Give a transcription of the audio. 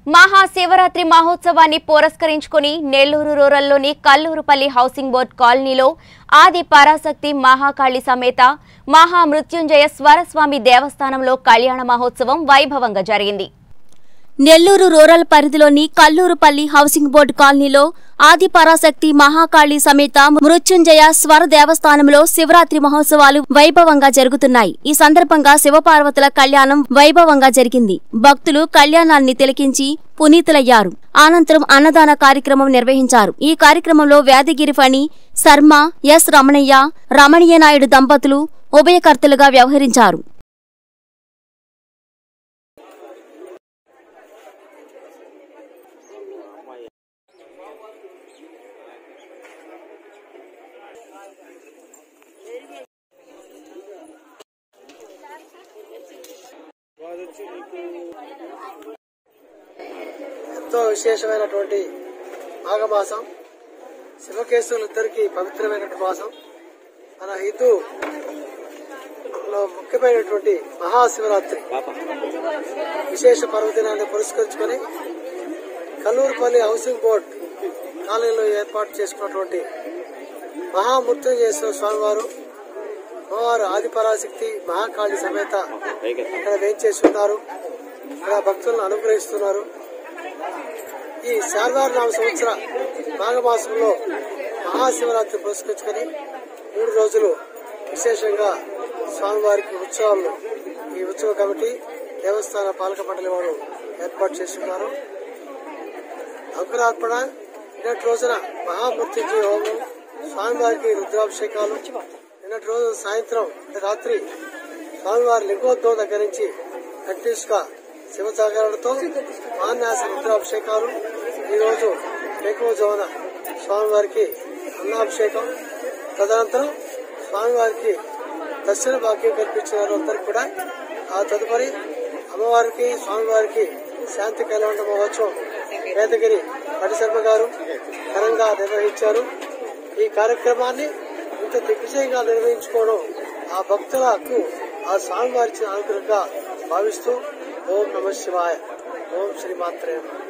మహాశివరాత్రి మహోత్సవాన్ని పురస్కరించుకుని నెల్లూరు రూరల్లోని కల్లూరుపల్లి హౌసింగ్ బోర్డ్ కాలనీలో ఆది పరాశక్తి మహాకాళి సమేత మహామృత్యుంజయ స్వరస్వామి దేవస్థానంలో కళ్యాణ మహోత్సవం వైభవంగా జరిగింది నెల్లూరు రూరల్ పరిధిలోని కల్లూరుపల్లి హౌసింగ్ బోర్డు కాలనీలో ఆది పరాశక్తి మహాకాళి సమేత మృత్యుంజయ స్వర దేవస్థానంలో శివరాత్రి మహోత్సవాలు వైభవంగా జరుగుతున్నాయి ఈ సందర్భంగా శివపార్వతుల కళ్యాణం వైభవంగా జరిగింది భక్తులు కళ్యాణాన్ని తిలకించి పునీతులయ్యారు అనంతరం అన్నదాన కార్యక్రమం నిర్వహించారు ఈ కార్యక్రమంలో వేదగిరి ఫణి శర్మ ఎస్ రమణయ్య రమణీయ నాయుడు దంపతులు ఉభయకర్తలుగా వ్యవహరించారు ఎంతో విశేషమైనటువంటి మాఘమాసం శివకేశవులిద్దరికీ పవిత్రమైనటువంటి మాసం మన హిందూ లో ముఖ్యమైనటువంటి మహాశివరాత్రి విశేష పర్వదినాన్ని పురస్కరించుకొని కల్లూరుపల్లి హౌసింగ్ బోర్డ్ కాలనీలో ఏర్పాటు చేసుకున్నటువంటి మహామృత్యుంజయేశ్వర స్వామివారు అమ్మవారు ఆదిపరాశక్తి మహాకాళి సమేత ఇక్కడ వేంచేసి ఉన్నారు ఇక్కడ భక్తులను అనుగ్రహిస్తున్నారు ఈ శారదార నామ సంవత్సర మాఘమాసంలో మహాశివరాత్రి పురస్కరించుకొని మూడు రోజులు విశేషంగా స్వామివారికి ఉత్సవాలు ఈ ఉత్సవ కమిటీ దేవస్థాన పాలక మండలి వారు ఏర్పాటు చేస్తున్నారు అంకురార్పణ నిన్నటి రోజున మహామృత్యుంజయ హోమం స్వామివారికి రుద్రాభిషేకాలు నిన్నటి రోజు సాయంత్రం అంటే రాత్రి స్వామివారి లింగోద్భవం దగ్గర నుంచి కంటిన్యూస్ గా శివ జాగరణతో మాన్యాస రుద్రాభిషేకాలు ఈ రోజు ఏకోజవన స్వామివారికి అన్నాభిషేకం తదనంతరం స్వామివారికి దర్శన భాగ్యం కల్పించిన వారందరికీ కూడా ఆ తదుపరి అమ్మవారికి స్వామివారికి శాంతి కళ్యాణ మహోత్సవం వేదగిరి పటిశర్మ గారు ఘనంగా నిర్వహించారు ఈ కార్యక్రమాన్ని ఇంత దిగ్విజయంగా నిర్వహించుకోవడం ఆ భక్తులకు ఆ స్వామివారి ఇచ్చిన అనుగ్రహంగా భావిస్తూ ఓం నమ శివాయ ఓం శ్రీమాత్రే నమః